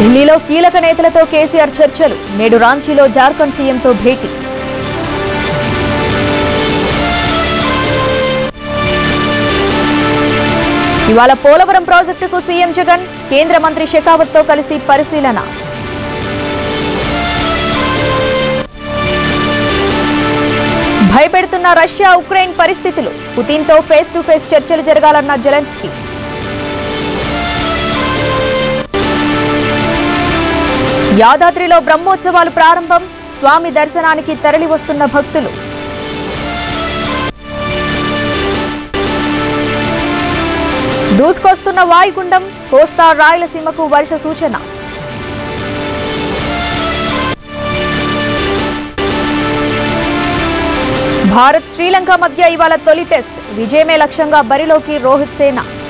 ఢిల్లీలో కీలక నేతలతో కేసీఆర్ చర్చలు నేడు రాంచీలో జార్ఖండ్ సీఎంతో భేటీ ఇవాళ పోలవరం ప్రాజెక్టుకు సీఎం జగన్ కేంద్ర మంత్రి షెకావత్తో కలిసి పరిశీలన భయపెడుతున్న రష్యా ఉక్రెయిన్ పరిస్థితులు పుతిన్తో ఫేస్ టు ఫేస్ చర్చలు జరగాలన్న జెలెన్స్కీ యాదాద్రిలో బ్రహ్మోత్సవాలు ప్రారంభం స్వామి దర్శనానికి తరలి వస్తున్న భక్తులు దూసుకొస్తున్న వాయుగుండం కోస్తా రాయలసీమకు వర్ష సూచన భారత్ శ్రీలంక మధ్య ఇవాళ తొలి టెస్ట్ విజయమే లక్ష్యంగా బరిలోకి రోహిత్ సేన